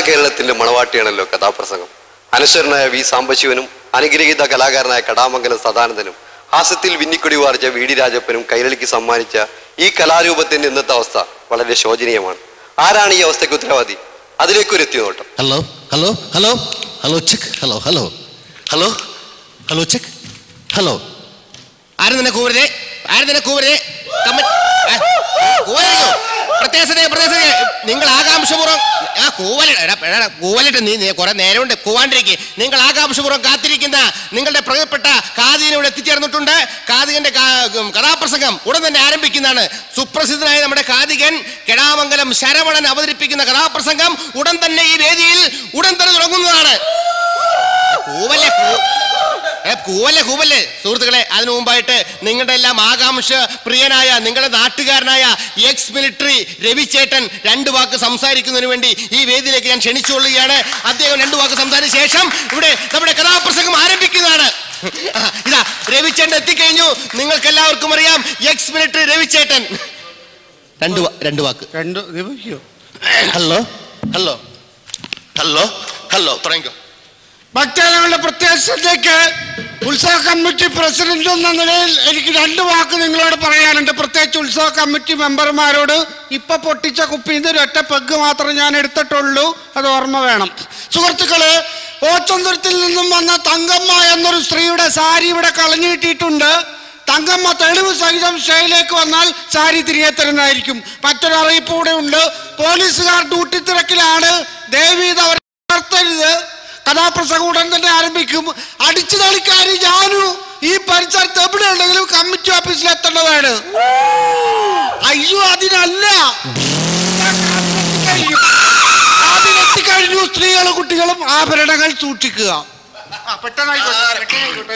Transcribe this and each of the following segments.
കലാകേരളത്തിന്റെ മണവാട്ടിയാണല്ലോ കഥാപ്രസംഗം അനശ്വരനായ വി സാംബശിവനും അനുഗ്രഹീത കലാകാരനായ കടാമംഗലം സദാനന്ദനും ഹാസ്യത്തിൽ വിന്നിക്കൊടി വാർച്ച വി ഡി രാജപ്പനും കൈരളിക്ക് സമ്മാനിച്ച ഈ കലാരൂപത്തിന്റെ ഇന്നത്തെ അവസ്ഥ വളരെ ശോചനീയമാണ് ആരാണ് ഈ അവസ്ഥയ്ക്ക് ഉത്തരവാദി അതിലേക്കൊരു എത്തി നോട്ടം hello hello hello hello check hello hello hello hello check hello ആരും തന്നെ കൂവരുതേ ആരും തന്നെ കൂവരുതേ കമ്മ- ആ, കൂവരുതോ? പ്രത്യേകത പ്രത്യേകത നിങ്ങൾ ആകാംക്ഷപൂർവ്വം ആ കൂവല എടാ, എടാ, കൂവലിട്ട് നീ നീ കുറെ നേരം കൊണ്ട് കൂവാണ്ടിരിക്കെ നിങ്ങൾ ആകാംക്ഷപൂർവ്വം കാത്തിരിക്കുന്ന നിങ്ങളുടെ പ്രിയപ്പെട്ട കാതികൻ ഇവിടെ എത്തിച്ചേർന്നിട്ടുണ്ട് കാതികന്റെ കാ- ഉം, കഥാപ്രസംഗം ഉടൻ തന്നെ ആരംഭിക്കുന്നതാണ് സുപ്രസിദ്ധനായ നമ്മുടെ കാതികൻ കെടാമംഗലം ശരവണൻ അവതരിപ്പിക്കുന്ന കഥാപ്രസംഗം ഉടൻ തന്നെ ഈ വേദിയിൽ ഉടൻ തന്നെ തുടങ്ങുന്നതാണ് കൂവല്ലേ കൂ- ഏ, കൂവല്ലേ കൂവല്ലേ സുഹൃത്തുക്കളെ അതിനു മുമ്പായിട്ട് നിങ്ങളുടെ എല്ലാം ആകാംക്ഷ പ്രിയനായ നിങ്ങളുടെ നാട്ടുകാരനായ എക്സ് മിലിറ്ററി രവിചേട്ടൻ രണ്ട് വാക്ക് സംസാരിക്കുന്നതിന് വേണ്ടി ഈ വേദിയിലേക്ക് ഞാൻ ക്ഷണിച്ചുകൊള്ളുകയാണ് അദ്ദേഹം രണ്ട് വാക്ക് സംസാരിച്ച ശേഷം ഇവിടെ നമ്മുടെ കഥാപ്രസംഗം ആരംഭിക്കുന്നതാണ് ആ, ഇതാ രവിചേട്ടൻ എത്തിക്കഴിഞ്ഞു നിങ്ങൾക്ക് എല്ലാവർക്കും അറിയാം എക്സ് മിലിറ്ററി രവിചേട്ടൻ രണ്ട് വാ- രണ്ട് വാക്ക് രണ്ട് നിമിഷോ ഹലോ ഹലോ ഹലോ ഹലോ തുടങ്ങിക്കോ ഭക്തജനങ്ങളുടെ പ്രത്യേക ശ്രദ്ധയ്ക്ക് ഉത്സവ കമ്മിറ്റി പ്രസിഡന്റ് എന്ന നിലയിൽ എനിക്ക് രണ്ട് വാക്ക് നിങ്ങളോട് പറയാനുണ്ട് പ്രത്യേകിച്ച് ഉത്സവ കമ്മിറ്റി മെമ്പർമാരോട് ഇപ്പൊ പൊട്ടിച്ച കുപ്പിയിൽ നിന്ന് ഒരൊറ്റ പെഗ് മാത്രമേ ഞാൻ എടുത്തിട്ടുള്ളൂ അത് ഓർമ്മ വേണം സുഹൃത്തുക്കളെ ഓച്ചന്തുരത്തിൽ നിന്നും വന്ന തങ്കമ്മ എന്നൊരു സ്ത്രീയുടെ സാരി ഇവിടെ കളഞ്ഞിട്ടിട്ടുണ്ട് തങ്കമ്മ തെളിവ് സഹിതം സ്റ്റേയിലേക്ക് വന്നാൽ സാരി തിരികെ തരുന്നതായിരിക്കും മറ്റൊരു അറിയിപ്പ് കൂടെ ഉണ്ട് പോലീസുകാർ ഡ്യൂട്ടി തിരക്കിലാണ് ദയവീത് അവരെ ഉണർത്തരുത് കഥാപ്രസംഗം ഉടൻ തന്നെ ആരംഭിക്കും അടിച്ചു തളിക്കാരി ഞാനു ഈ പരിസരത്ത് എവിടെ ഉണ്ടെങ്കിലും കമ്മിറ്റി ഓഫീസിൽ എത്തേണ്ടതാണ് അയ്യോ അതിനല്ല അതിനെത്തിക്കഴിഞ്ഞു. അതിനെത്തിക്കഴിഞ്ഞു സ്ത്രീകളും കുട്ടികളും ആഭരണങ്ങൾ സൂക്ഷിക്കുക ആ, പെട്ടെന്നായിക്കോട്ടെ, പെട്ടെന്നായിക്കോട്ടെ.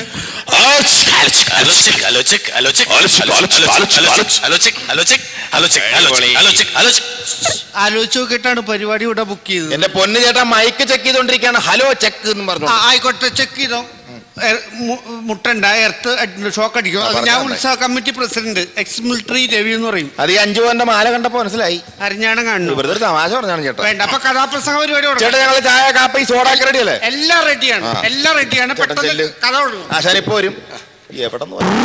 ആലോചിച്ച് നോക്കിയിട്ടാണ് പരിപാടി ഇവിടെ ബുക്ക് ചെയ്തത് എന്റെ പൊന്ന് ചേട്ടാ മൈക്ക് ചെക്ക് ചെയ്തോണ്ടിരിക്കാണ് ഹലോ ചെക്ക് എന്ന് പറഞ്ഞു ആ, ആയിക്കോട്ടെ ചെക്ക് ചെയ്തോ എ- മു- മുട്ടണ്ട എർത്ത് ഷോക്ക് അടിക്കും അത് ഞാൻ പറഞ്ഞാ ഉത്സവ committee president ex military Ravi എന്ന് പറയും അത് ഈ അഞ്ചു പവന്റെ മാല കണ്ടപ്പോ മനസ്സിലായി അരിഞ്ഞാണം കാണുന്നു വെറുതെ ഒരു തമാശ പറഞ്ഞാണ് ചേട്ടാ വേണ്ട അപ്പൊ കഥാപ്രസംഗ പരിപാടി തുടങ്ങാം. ചേട്ടാ ഞങ്ങള് ചായ കാപ്പി സോഡാക്കി റെഡി അല്ലേ എല്ലാം റെഡിയാണ് ആ. എല്ലാം റെഡിയാണ് ചേട്ടൻ പെട്ടെന്ന് ചെല്ല്. കഥ തുടങ്ങും ആശാൻ ഇപ്പൊ വരും എവിടെ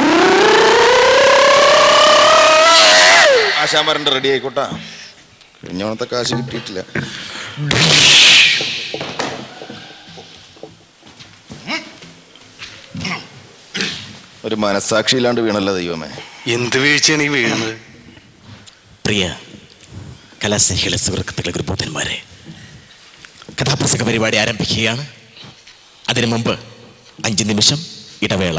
ആശാൻ വരണ്ട റെഡി ആയിക്കോട്ടാ കഴിഞ്ഞോണത്തെ കാശ് കിട്ടിയിട്ടില്ല ഒരു മനസാക്ഷിയില്ലാണ്ട് വീണല്ലോ ദൈവമേ എന്ത് വീഴ്ചയാണ് ഈ വീഴുന്നത് പ്രിയ കലാസ്നേഹികളെ സുഹൃത്തുക്കളെ ഗുരുബോധന്മാരെ കഥാപ്രസംഗ പരിപാടി ആരംഭിക്കുകയാണ് അതിനു മുമ്പ് അഞ്ച് നിമിഷം ഇടവേള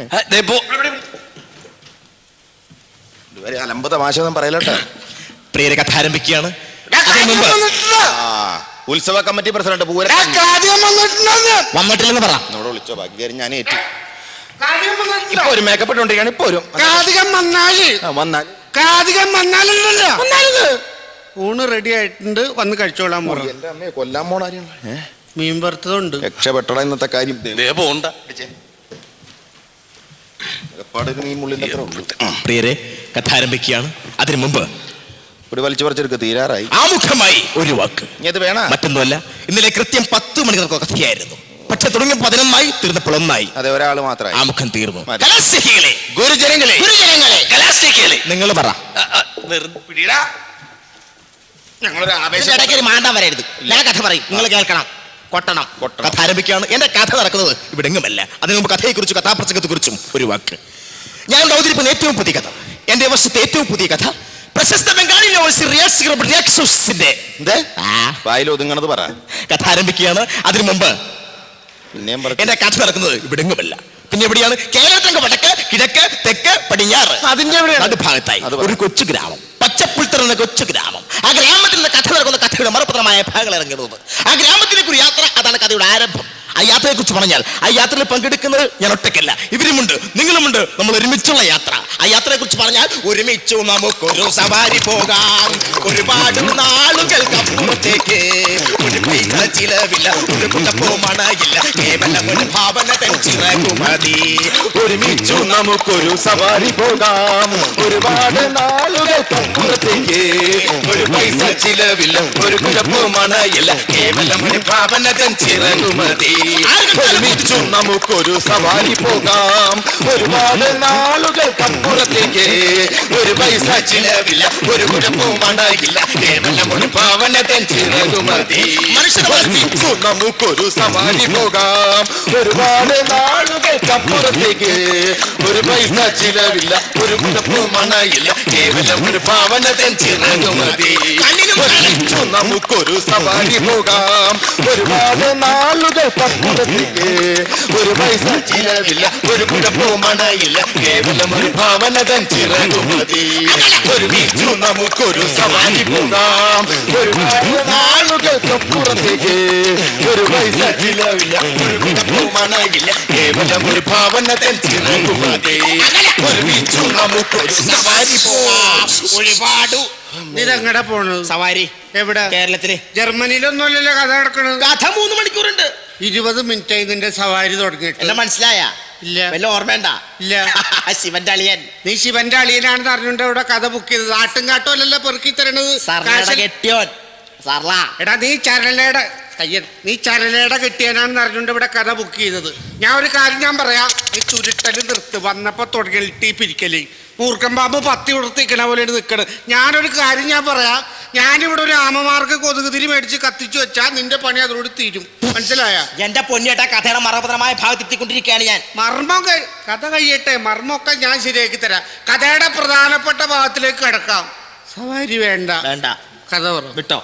ഇതുവരെ അലമ്പ് തമാശ ഒന്നും പറയലട്ടെ പ്രിയരെ കഥ ആരംഭിക്കുകയാണ് അതിനു മുമ്പ് ആ ഉത്സവ കമ്മിറ്റി പ്രസിഡന്റ് പൂര കാര്യം വന്നിട്ടുണ്ടെന്ന് വന്നിട്ടില്ലെന്ന് പറ എന്നോട് വിളിച്ചോ ബാക്കി കാര്യം ഞാൻ ഏറ്റു കാര്യം ഇപ്പൊ വന്നിട്ടില്ല ഒരു മേക്കപ്പ് ഇട്ടുകൊണ്ടിരിക്കുകയാണ് ഇപ്പൊ വരും കാതികം വന്നാല് ആ, വന്നാൽ കാതികം വന്നാലുണ്ടല്ലോ ഊണ് റെഡി ആയിട്ടുണ്ട് വന്ന് കഴിച്ചോളാൻ പറഞ്ഞു എന്റെ അമ്മയെ കൊല്ലാൻ പോണ ആരെയാണ്? ഏ? മീൻ വറുത്തതുണ്ട് രക്ഷപ്പെട്ടട ഇന്നത്തെ കാര്യം പോണ്ട അകപ്പാട് ഒരു മീൻ മുള്ളിന്റെ അത്ര ഉള്ളൂ. പ്രിയരെ കഥ ആരംഭിക്കുകയാണ് അതിനു മുമ്പ് ഒരു വലിച്ചു പറിച്ചെടുക്ക് തീരാറായി ആമുഖമായി ഒരു വാക്ക് ഇനി അത് വേണ മറ്റൊന്നുമല്ല ഇന്നലെ കൃത്യം പത്ത് മണി നടക്കുക കഥയായിരുന്നു പക്ഷെ തുടങ്ങിയ പതിനൊന്നായി തീർന്നപ്പോൾ ഒന്നായി അതെ ഒരാള് മാത്രമായി ആമുഖം തീർന്നു മതി. കലാസ്നേഹികളെ ഗുരുജനങ്ങളെ ഗുരുജനങ്ങളെ കലാസ്നേഹികളെ നിങ്ങൾ പറ ഞങ്ങളൊരു ആവേശം ഇടയ്ക്ക് ഒരു മാണ്ടാൻ വരരുത് ഞാൻ കഥ പറയും നിങ്ങൾ കേൾക്കണം കൊട്ടണം കൊട്ടണം. കഥ ആരംഭിക്കുകയാണ് എന്റെ കഥ നടക്കുന്നത് ഇവിടെ എങ്ങുമല്ല അതിനു മുമ്പ് കഥയെക്കുറിച്ചും കഥാപ്രസംഗത്തെക്കുറിച്ചും ഒരു വാക്ക് ഞാൻ ഇവിടെ അവതരിപ്പിക്കുന്ന ഏറ്റവും പുതിയ കഥ എന്റെ വർഷത്തെ ഏറ്റവും പുതിയ കഥ പ്രശസ്ത ബംഗാളി നോവൽസ് റിയാസ് റിയാക്സോസിന്റെ എന്തേ ആ, വായിൽ ഒതുങ്ങണത് പറ കഥ ആരംഭിക്കുകയാണ് അതിനു മുമ്പ് പിന്നെയും പറ എന്റെ കഥ നടക്കുന്നത് ഇവിടെ എങ്ങുമല്ല പിന്നെ എവിടെയാണ് കേരളത്തിന്റെ വടക്ക് കിഴക്ക് തെക്ക് പടിഞ്ഞാറ് അതിന്റെ എവിടെയാണ്? നടുഭാഗത്തായി അത് പറ. ഒരു കൊച്ചു ഗ്രാമം പച്ചപ്പുൽത്തറ എന്ന കൊച്ചു ഗ്രാമം ആ ഗ്രാമത്തിൽ നിന്ന് കഥ നടക്കുന്ന കഥയുടെ മറുപത്രമായ ഭാഗങ്ങൾ ഇറങ്ങുന്നത് ആ ഗ്രാമത്തിലേക്ക് ഒരു യാത്ര അതാണ് കഥയുടെ ആരംഭം ആ യാത്രയെ കുറിച്ച് പറഞ്ഞാൽ ആ യാത്രയിൽ പങ്കെടുക്കുന്നത് ഞാൻ ഒറ്റയ്ക്കല്ല ഇവരുമുണ്ട് നിങ്ങളുമുണ്ട് നമ്മൾ ഒരുമിച്ചുള്ള യാത്ര ആ യാത്രയെ കുറിച്ച് പറഞ്ഞാൽ ഒരുമിച്ചു നമുക്കൊരു സവാരി പോകാം ഒരുപാട് നാളുകൾക്ക് അപ്പുറത്തേക്ക് ഒരു പൈസ ചിലവില്ല ഒരു കുഴപ്പവും മണയില്ല കേവലം ഒരു ഭാവന തൻ ചിറകുമതി ഒരുമിച്ചു നമുക്കൊരു സവാരി പോകാം ഒരുപാട് നാളുകൾക്കപ്പുറത്തേക്ക് ഒരു പൈസ ചിലവില്ല ഒരു കുഴപ്പവും മണയില്ല കേവലം ഒരു ഭാവന തൻ ചിറകുമതി ഒരുമിച്ചു നമുക്കൊരു സവാരി പോകാം ഒരുപാട് നാളുകൾക്കപ്പുറത്തേക്ക് ഒരു പൈസ ചിലവില്ല ഒരു കുഴപ്പവും മണയില്ല കേവലം ഒരു ഭാവന തൻ ചിറകുമതി മനുഷ്യനെ ഒരുമിച്ചു നമുക്കൊരു സവാരി പോകാം ഒരുപാട് നാളുകൾക്കപ്പുറത്തേക്ക് ഒരു പൈസ ചിലവില്ല ഒരു കുഴപ്പവും മണയില്ല കേവലം ഒരു ഭാവന തൻ ചിറകുമതി ഒരുമിച്ചു നമുക്കൊരു സവാരി പോകാം ഒരുപാട് നാളുകൾക്കപ്പുറത്തേക്ക് ഒരു പൈസ ചിലവില്ല ഒരു കുഴപ്പവും മണയില്ല കേവലം ഒരു ഭാവന തൻ ചിറകുമതി ഒരുമിച്ചു നമുക്കൊരു സവാരി പോകാം ഒരുപാട് നാളുകൾക്കപ്പുറത്തേക്ക് ഒരു പൈസ ചിലവില്ല ഒരു കുഴപ്പവും മണയില്ല കേവലം ഒരു ഭാവന തൻ ചിറകുമതി ഒരുമിച്ചു നമുക്കൊരു സവാരി പോവാം ഒരുപാട് ഇതെങ്ങടെ പോണത് സവാരി എവിടെ കേരളത്തില് ജർമ്മനിയിലൊന്നുമല്ലല്ലോ കഥ കിടക്കണത് കഥ മൂന്ന് മണിക്കൂറുണ്ട് ഇരുപത് മിനിറ്റ് ആയി നിന്റെ സവാരി തുടങ്ങിയിട്ട് എല്ലാം മനസ്സിലായ ഇല്ല. വല്ല ഓർമ്മയുണ്ട ഇല്ല. ശിവന്റെ അളിയൻ നീ ശിവന്റെ അളിയനാണെന്ന് അറിഞ്ഞുകൊണ്ട് ഇവിടെ കഥ ബുക്ക് ചെയ്തത് ആട്ടും കാട്ടുമല്ലല്ലോ പെറുക്കി തരണത് സർലയുടെ കാശ്- കെട്ടിയോൻ സർല എടാ നീ ചരലയുടെ കയ്യൻ നീ ചരലയുടെ കെട്ടിയാനാണെന്ന് അറിഞ്ഞുകൊണ്ട് ഇവിടെ കഥ ബുക്ക് ചെയ്തത് ഞാൻ ഒരു കാര്യം ഞാൻ പറയാം നീ ചുരുട്ടല് നിർത്ത് വന്നപ്പോ തുടങ്ങി പിരിക്കല് മൂർഖൻ പാമ്പ് പത്തി ഉടർത്തിക്കണ പോലെ നിൽക്കണ് ഞാനൊരു കാര്യം ഞാൻ പറയാം ഞാനിവിടെ ഒരു ആമമാർക്ക് കൊതുകുതിരി മേടിച്ച് കത്തിച്ചു വെച്ചാൽ നിന്റെ പണി അതോട് തീരും മനസ്സിലായ എന്റെ പൊന്നിയേട്ട കഥയുടെ മറപത്രമായ ഭാഗത്തെത്തിക്കൊണ്ടിരിക്കുകയാണ് ഞാൻ മർമ്മം കഴി- കഥ കഴിയട്ടെ മർമ്മമൊക്കെ ഞാൻ ശരിയാക്കി തരാം കഥയുടെ പ്രധാനപ്പെട്ട ഭാഗത്തിലേക്ക് കിടക്കാം സവാരി വേണ്ട വേണ്ട കഥ പറ വിട്ടോ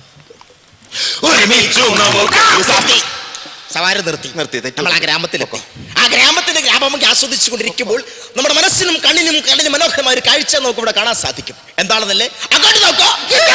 ഒരുമിച്ചു നമുക്കൊരു സവാരി. സവാരി നിർത്തി നിർത്തി, തെറ്റി. നമ്മൾ ആ ഗ്രാമത്തിലെത്തി ആ ഗ്രാമത്തിന്റെ ഗ്രാമമൊക്കെ ആസ്വദിച്ചു കൊണ്ടിരിക്കുമ്പോൾ നമ്മുടെ മനസ്സിനും കണ്ണിനും കണ്ണിനും മനോഹരമായ ഒരു കാഴ്ച നമുക്ക് ഇവിടെ കാണാൻ സാധിക്കും എന്താണെന്നല്ലേ അങ്ങോട്ട് നോക്കോ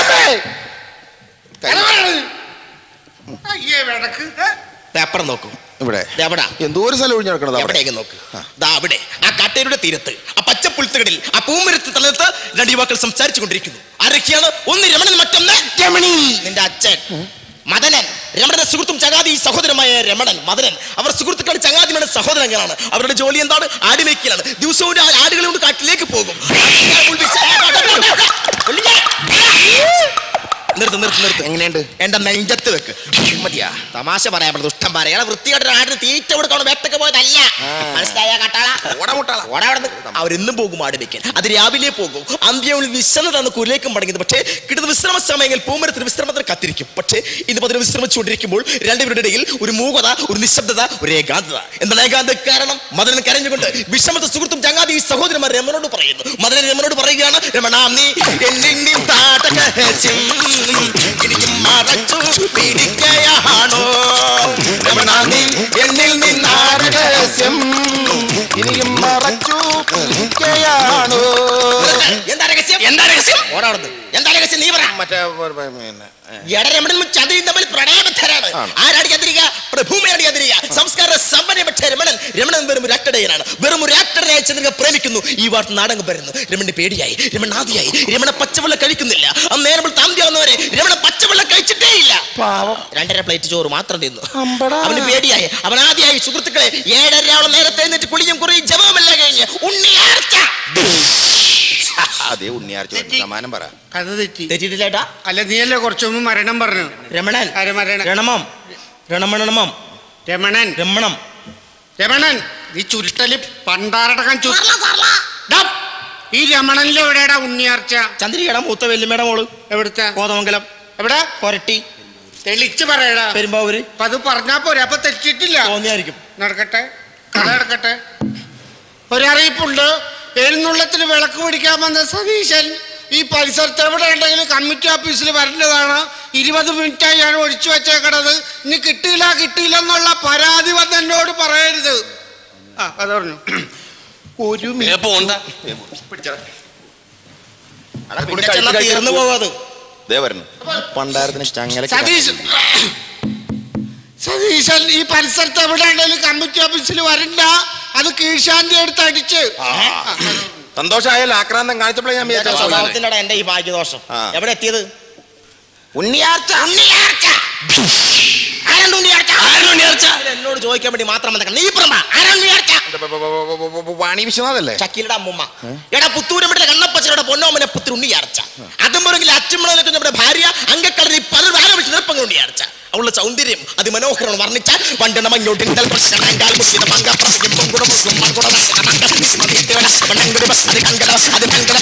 കഥ പറയണത്. അയ്യേ വിടക്ക് ഏ? പേപ്പർ നോക്കൂ ഇവിടെ ദേ എവിടാ എന്തോ ഒരു സ്ഥലം ഒഴിഞ്ഞു കിടക്കണത് അവിടെ എവിടെയൊക്കെ നോക്ക് ദാ അവിടെ ആ കട്ടയുടെ തീരത്ത് ആ പച്ചപ്പുൽത്തുകളിൽ ആ പൂമരത്ത് തലത്ത് രണ്ട് യുവാക്കൾ സംസാരിച്ചു കൊണ്ടിരിക്കുന്നു ആരൊക്കെയാണ് ഒന്ന് രമണൻ മറ്റൊന്ന് രമണി നിന്റെ അച്ഛൻ മദനൻ രമണന്റെ സുഹൃത്തും ചങ്ങാതി സഹോദരമായ രമണൻ മദനൻ അവർ സുഹൃത്തുക്കൾ ചങ്ങാതിയുടെ സഹോദരങ്ങളാണ് അവരുടെ ജോലി എന്താണ് ആടി മേക്കലാണ് ദിവസവും ആ ആടുകളെ കൊണ്ട് കാട്ടിലേക്ക് പോകും നിർത്ത് നിർത്ത് നിർത്ത് എങ്ങനെയുണ്ട് എന്റെ നെഞ്ചത്ത് വെക്ക് മതിയാ തമാശ പറയാൻ പറ്റും ദുഷ്ടം പറയാ വൃത്തിയായിട്ട് ആടിന് തീറ്റ കൊടുക്കണം വേട്ടക്ക് പോയതല്ല മനസ്സിലായ കാട്ടാള ഓടാ അവരെന്നും പോകും ആട് വെക്കാൻ അത് രാവിലെ പോകും അന്ത്യങ്ങളിൽ വിശ്രമതാണ് കുരിലേക്കും മടങ്ങിയത് പക്ഷേ കിട്ടുന്ന വിശ്രമ സമയങ്ങളിൽ പൂമരത്തിന് വിശ്രമത്തിന് കത്തിരിക്കും പക്ഷേ ഇന്ന് പതിന് വിശ്രമിച്ചുകൊണ്ടിരിക്കുമ്പോൾ രണ്ടുപേരുടെ ഇടയിൽ ഒരു മൂകത ഒരു നിശബ്ദത ഒരു ഏകാന്തത എന്താണ് ഏകാന്ത കാരണം മദനൻ കരഞ്ഞുകൊണ്ട് വിഷമത്തെ സുഹൃത്തും ചങ്ങാതി ഈ സഹോദരന്മാർ രമണോട് പറയുന്നു മദനൻ രമണോട് പറയുകയാണ് രമണ നീ എന്നിൽ താടകഹസ്യം എനിക്കും മറച്ചു പിടിക്കയാണോ രമണ നീ എന്നിൽ നിന്നാടകഹസ്യം ഇനിയും മറച്ചു ഇരിക്കയാണോ എന്താ രഹസ്യം എന്താ രഹസ്യം ഓടാടുന്നു എന്താ രഹസ്യം നീ പറ മറ്റേ പിന്നെ എടരമണനും ചന്ദ്രനും തമ്മിൽ പ്രണയബദ്ധരാണ് ആരാടി ചന്ദ്രിക പ്രഭൂമയാണ് ചന്ദ്രിക സംസ്കാര സമ്പന്നപ്പെട്ട രമണൻ രമണൻ വെറും ഒരു അട്ടടയനാണ് വെറും ഒരു അട്ടടയായ ചന്ദ്രിക പ്രേമിക്കുന്നു ഈ വാർത്ത നാടകം വരുന്നു രമണന് പേടിയായി രമണ ആദിയായി രമണ പച്ചവെള്ളം കഴിക്കുന്നില്ല അന്ന് നേരം താന്തിയാവുന്നവരെ രമണ പച്ചവെള്ളം കഴിച്ചിട്ടേ ഇല്ല രണ്ടര പ്ലേറ്റ് ചോറ് മാത്രം തിന്നു അവന് പേടിയായി അവൻ ആദ്യമായി സുഹൃത്തുക്കളെ ഏഴരയോളം നേരത്തെ എന്നിട്ട് കുളിയും കുറയും ജപമെല്ലാം കഴിഞ്ഞ് ഉണ്ണിയാർച്ച അതേ ഉണ്ണിയാർച്ച സമാനം പറ കഥ തെറ്റി തെറ്റിട്ടില്ലേട്ടാ അല്ല നീയല്ലേ കുറച്ചു മുമ്പ് മരണം പറഞ്ഞു രമണൻ ആര് മരണം? രണമം രണമണമം രമണൻ രമണം രമണൻ നീ ചുരുട്ടല് പണ്ടാറടക്കാൻ ചു ഡാ, ഈ രമണനിൽ എവിടെയാടാ ഉണ്ണിയാർച്ച ചന്ദ്രികയുടെ മൂത്ത വെല്ലുമേടെ മോള് എവിടുത്തെ കോതമംഗലം എവിടെ കൊരട്ടി തെളിച്ച് പറയടാ പെരുമ്പാവൂര് അപ്പൊ അത് പറഞ്ഞാ പോരെ അപ്പൊ തെറ്റിട്ടില്ല തോന്നിയായിരിക്കും നടക്കട്ടെ കഥ നടക്കട്ടെ ഒരറിയിപ്പുണ്ട് എഴുന്നള്ളത്തിന് വിളക്ക് പിടിക്കാൻ വന്ന സതീശൻ ഈ പരിസരത്ത് എവിടെ ഉണ്ടെങ്കിലും കമ്മിറ്റി ഓഫീസിൽ വരേണ്ടതാണ് ഇരുപത് മിനിറ്റായി ഞാൻ ഒഴിച്ചു വെച്ചേക്കണത് ഇനി കിട്ടിയില്ല കിട്ടിയില്ല എന്നുള്ള പരാതി വന്ന് എന്നോട് പറയരുത് ആ കഥ പറഞ്ഞു ഒരു പോണ്ട പിന്നെ ചെന്നാ തീർന്നു പോകാത് ദേ വരുന്നു പണ്ടാരത്തിന് ചങ്ങല സതീശൻ സതീശൻ ഈ പരിസരത്ത് എവിടെയാണെങ്കിലും കമ്മിറ്റി ഓഫീസിൽ വരണ്ട അത് കീഴ്ശാന്തി എടുത്ത് അടിച്ച് സന്തോഷമായാലും ആക്രാന്തം കാണിച്ചപ്പോഴേ ഞാൻ വിചാരിച്ചു സ്വാഭാവികം. സ്വഭാവത്തിൻ്റെ എന്റെ ഈ ഭാഗ്യദോഷം ആ. എവിടെ എത്തിയത് ഉണ്ണിയാർച്ച ഉണ്ണിയാർച്ച ആരാണ് ഉണ്ണിയാർച്ച ഇത് എന്നോട് ചോദിക്കാൻ വേണ്ടി മാത്രം വന്നേക്കണം. നീ പറ ആരാണ് ഉണ്ണിയാർച്ച വാണി വിശ്വനാഥല്ലേ ചക്കിലിയുടെ അമ്മുമ്മ എടാ പുത്തൂരമ്പട്ടിലെ കണ്ണപ്പച്ചയുടെ പൊന്നോമനെ പുത്തിരി ഉണ്ണിയാർച്ച അതും പോലെങ്കിൽ അച്ഛമ്മളെ നമ്മുടെ ഭാര്യ അങ്കക്കളരി പല ആരോ വിളിച്ച് നിർപ്പങ്ങൾ ഉണ്ണിയാർച്ച അവളുടെ സൗന്ദര്യം അതിമനോഹരം വർണ്ണിച്ചാൽ വണ്ടെണ്ണ മഞ്ഞോട്ടിൻ തൽപക്ഷണങ്കാൽ മുത്തിന മങ്ക പ്രസംഗം പൊങ്കുട മുസ്ലിം മങ്കുട നട്ടന മങ്ക സ്മൃതിയത്തേവന വണ്ണങ്കുടി ബസ് അത് കങ്കട അത് കങ്കട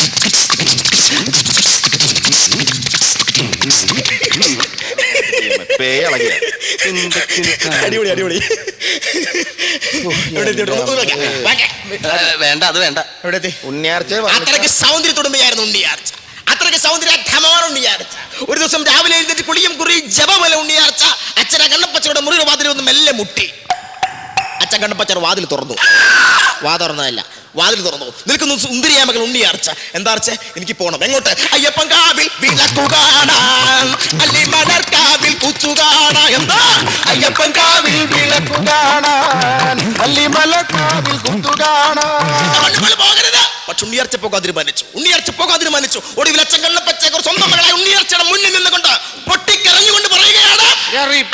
പേ ഇളകിയ അടിപൊളി അടിപൊളി എവിടെ എത്തി? ഒന്ന് നോക്കാം. വാങ്ങ്. വേണ്ട അത് വേണ്ട എവിടെ എത്തി? ഉണ്ണിയാർച്ച അത്രയ്ക്ക് സൗന്ദര്യത്തുടുമ്പയായിരുന്നു ഉണ്ണിയാർച്ച അത്രയ്ക്ക് സൗന്ദര്യാധമാണ് ഉണ്ണിയാർച്ച ഒരു ദിവസം രാവിലെ എഴുന്നേറ്റ് കുളിയും കുറി ജപമല ഉണ്ണിയാർച്ച അച്ഛനെ കണ്ണപ്പച്ചയുടെ മുറിയുടെ വാതിൽ ഒന്ന് മെല്ലെ മുട്ടി അച്ഛൻ കണ്ണപ്പച്ചർ വാതിൽ തുറന്നു വാ തുറന്നതല്ല വാതിൽ തുറന്നു നിൽക്കുന്നു സുന്ദരിയായ മകൾ ഉണ്ണിയാർച്ച എന്താ അർച്ച എനിക്ക് പോണം എങ്ങോട്ട് അയ്യപ്പൻ കാവിൽ വിളക്കു കാണാൻ അല്ലി മലർക്കാവിൽ കുച്ചു കാണാൻ എന്താ അയ്യപ്പൻ കാവിൽ വിളക്കു കാണാൻ അല്ലിമലക്കാവിൽ കുത്തു കാണാൻ നമ്മൾ പോകരുത് പക്ഷെ ഉണ്ണിയർച്ച പോകാൻ തീരുമാനിച്ചു ഉണ്ണിയർച്ച പോകാൻ തീരുമാനിച്ചു ഒടുവിൽ അച്ഛൻ കണ്ണപ്പച്ചേക്കർ സ്വന്തം മകളായ ഉണ്ണിയർച്ചയുടെ മുന്നിൽ നിന്നുകൊണ്ട് പൊട്ടിക്കരഞ്ഞുകൊണ്ട് പറയുകയാണ് എറി.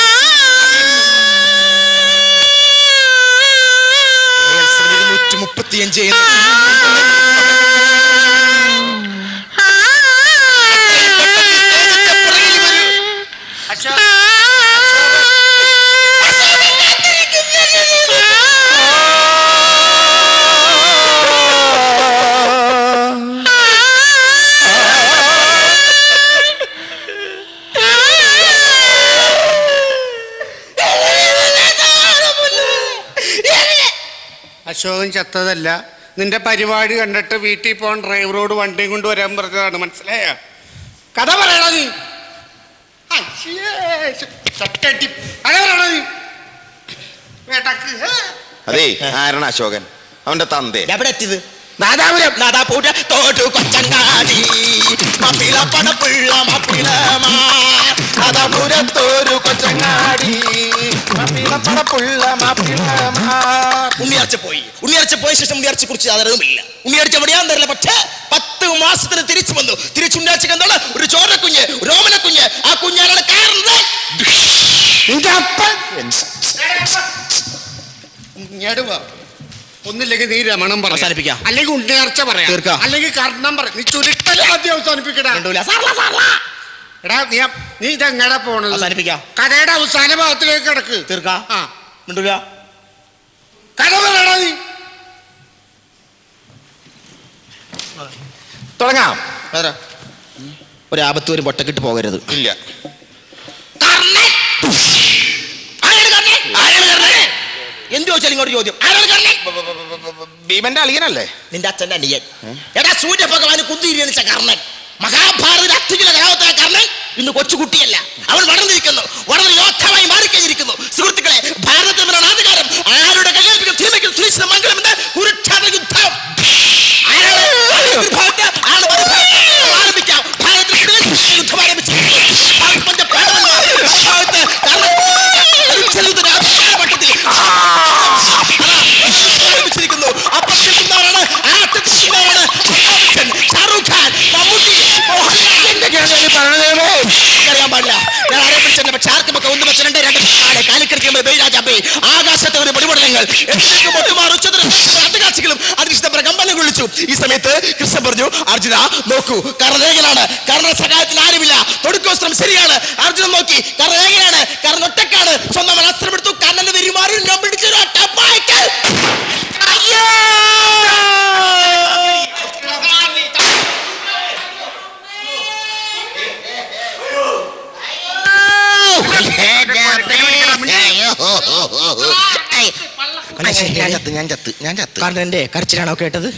ഇരുന്നൂറ്റി മുപ്പത്തിയഞ്ച് അശോകൻ ചത്തതല്ല നിന്റെ പരിപാടി കണ്ടിട്ട് വീട്ടിൽ പോകാൻ ഡ്രൈവറോട് വണ്ടിയും കൊണ്ട് വരാൻ പറഞ്ഞതാണ് മനസ്സിലായ കഥ പറയണ നീ അയ്യേ, ചട്ടടി. കഥ പറയണ നീ വേട്ടക്ക് ഹേ. അതെ ആരാണ് അശോകൻ അവന്റെ തന്തേ എവിടെ എത്തിയത് നാദാപുരം നാദാപൂര തോട്ടു കൊച്ചങ്ങാടി മപ്പിള പണപ്പിള്ള മപ്പിളമാ നാദാപുരത്തോരു കൊച്ചങ്ങാടി മാപ്പിളപ്പടപ്പുള്ള മാപ്പിളമാർ ഉണ്ണിയാർച്ച പോയി ഉണ്ണിയാർച്ച പോയ ശേഷം ഉണ്ണിയാർച്ച കുറിച്ച് യാതൊരുമില്ല ഉണ്ണിയാർച്ച എവിടെയാന്ന് അറിയില്ല പക്ഷേ പത്ത് മാസത്തിന് തിരിച്ചു വന്നു തിരിച്ചു ഉണ്ണിയാർച്ചക്ക് എന്താണ് ഒരു ചോരക്കുഞ്ഞ് ഒരു ഓമനക്കുഞ്ഞ് ആ കുഞ്ഞാലാണ് കയറുന്നത് നിന്റെ അപ്പൻ ഇങ്ങോട്ട് വാ. ഒന്നില്ലെങ്കിൽ നീ രമണം പറ അവസാനിപ്പിക്കാം. അല്ലെങ്കിൽ ഉണ്ണിയാർച്ച പറയാം തീർക്കാം. അല്ലെങ്കിൽ കർണം പറയാം നീ ചുരുക്കൽ ആദ്യം അവസാനിപ്പിക്കടാ കണ്ടൂല സാർല സാർല എടാ നീ അ- നീ ഇതെങ്ങടാ പോണത് അവസാനിപ്പിക്കാം കഥയുടെ അവസാന ഭാഗത്തിലേക്ക് കിടക്ക് തീർക്കാ ആ മിണ്ടൂല കഥ പറയടാ നീ തുടങ്ങാം ഒരു ആപത്ത് ഒരു പൊട്ടക്കിട്ട് പോകരുത് ഇല്ല എന്ത് ചോദിച്ചാലും ഇങ്ങോട്ട് ചോദ്യം ആരാണ് കർണൻ ഭീമന്റെ അളിയനല്ലേ നിന്റെ അച്ഛന്റെ അനിയൻ എടാ സൂര്യ ഭഗവാന് കുന്തിരിച്ച കർണൻ മഹാഭാരത അത്യുജല കലാവത്തായ കർണൻ ഇന്ന് കൊച്ചുകുട്ടിയല്ല അവൻ വളർന്നിരിക്കുന്നു വളർന്ന യോദ്ധാവായി മാറിക്കഴിഞ്ഞിരിക്കുന്നു സുഹൃത്തുക്കളെ ഭാരതത്തിലുള്ള അധികാരം ആരുടെ കൈകൽപ്പിക്കും തിരുമയ്ക്കും സുനിശ്ചിത മംഗളമെന്ന് കുരുക്ഷേത്ര യുദ്ധം ആരാണ്? ഒരു ഭാഗത്ത് ആണ് മറുഭാഗത്ത്. ആരംഭിക്കാം. ഭാരതത്തിൽ കുടിയേറ്റ യുദ്ധം ആരംഭിച്ചിരിക്കുന്നു. ഭാരത് പഞ്ച പാണ്ഡവന്മാർ ആ ഭാഗത്ത് കർണൻ ചെല്ലുന്ന പട്ടത്തിൽ ആരംഭിച്ചിരിക്കുന്നു അപ്പത്തിൽ നിന്നാണ് ആ അറ്റത്തിൽ നിന്നാണ് അമിതാഭ് ബച്ചൻ, ഷാറൂഖ് ഖാൻ മമ്മൂട്ടി മോഹൻലാൽ അറിയാൻ പാടില്ല ഞാൻ ആരെ വിളിച്ചിട്ടുണ്ട് പക്ഷെ ആർക്കുമൊക്കെ ഒന്ന് വെച്ച് രണ്ട് രണ്ട് നാല് കാലിക്കളിക്കുമ്പോൾ ബൈരാജാബേ ആകാശത്തെ ഒരു പൊടിപടലങ്ങൾ എന്നേക്കും ഒട്ടുമാർ ഉച്ചതരം അട്ടകാക്ഷികളും അതിനിഷ്ടം കമ്പനം വിളിച്ചു ഈ സമയത്ത് കൃഷ്ണൻ പറഞ്ഞു അർജുന നോക്കൂ കർണേകനാണ് കർണ സഹായത്തിന് ആരുമില്ല തൊടുക്കോസ്ത്രം ശരിയാണ് അർജുനൻ നോക്കി കർണേകനാണ് കർണ ഒറ്റക്കാണ് സ്വന്തം അസ്ത്രമെടുത്തു കർണന്റെ വെരിമാറി ഞാൻ പിടിച്ചൊരു ഒറ്റപ്പായ്ക്കൽ അയ്യോ ഞാൻ ചത്ത് ഞാൻ ചത്ത് ഞാൻ ചത്ത് കർണന്റെ കരച്ചിലാണോ കേട്ടത്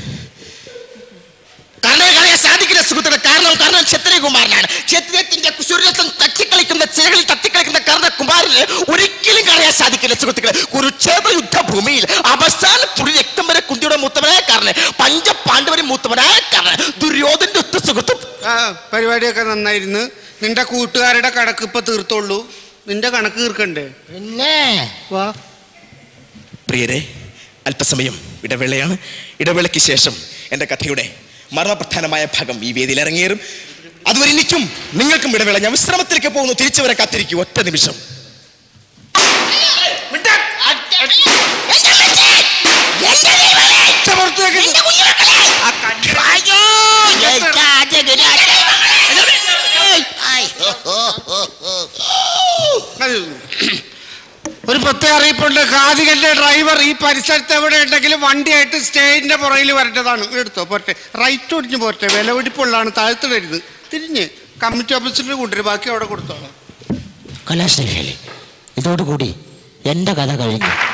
കർണനെ കളയാൻ സാധിക്കില്ല സുഹൃത്തുക്കളെ കാരണം കർണൻ ക്ഷത്രിയകുമാരനാണ് ക്ഷത്രിയത്തിന്റെ കുശുരത്വം തട്ടിക്കളിക്കുന്ന ചിലകളിൽ തട്ടിക്കളിക്കുന്ന കർണകുമാരന് ഒരിക്കലും കളയാൻ സാധിക്കില്ല സുഹൃത്തുക്കളെ കുരുക്ഷേത്ര യുദ്ധഭൂമിയിൽ അവസാന തുടി രക്തം വരെ കുന്തിയുടെ മൂത്തവനായ കാരണൻ പഞ്ചപാണ്ഡവരെ മൂത്തവനായ കാരണൻ ദുര്യോധന്റെ ഒത്ത സുഹൃത്തും ആ പരിപാടിയൊക്കെ നന്നായിരുന്നു നിന്റെ കൂട്ടുകാരുടെ കടക്ക് ഇപ്പൊ തീർത്തോളൂ നിന്റെ കണക്ക് തീർക്കണ്ടേ പിന്നെ വാ പ്രിയരെ അല്പസമയം ഇടവേളയാണ് ഇടവേളയ്ക്ക് ശേഷം എൻ്റെ കഥയുടെ മർമ്മപ്രധാനമായ ഭാഗം ഈ വേദിയിൽ ഇറങ്ങിയേറും അതുവരെ എനിക്കും നിങ്ങൾക്കും ഇടവേള ഞാൻ വിശ്രമത്തിലേക്ക് പോകുന്നു തിരിച്ചു വരെ കാത്തിരിക്കൂ ഒറ്റ നിമിഷം പുറത്തേക്ക് ഒരു പ്രത്യേക അറിയിപ്പുണ്ട് കാതികന്റെ ഡ്രൈവർ ഈ പരിസരത്ത് എവിടെ ഉണ്ടെങ്കിലും വണ്ടിയായിട്ട് സ്റ്റേജിന്റെ പുറകിൽ വരേണ്ടതാണ് എടുത്തോ പോട്ടെ റൈറ്റ് ഒടിഞ്ഞു പോട്ടെ വില പിടിപ്പുള്ളതാണ് താഴ്ത്തിടരുത് തിരിഞ്ഞ് കമ്മിറ്റി ഓഫീസിൽ കൊണ്ടുവരും ബാക്കി അവിടെ കൊടുത്തോളാം കലാശ്രീ ഇതോടുകൂടി എൻ്റെ കഥ കഴിഞ്ഞു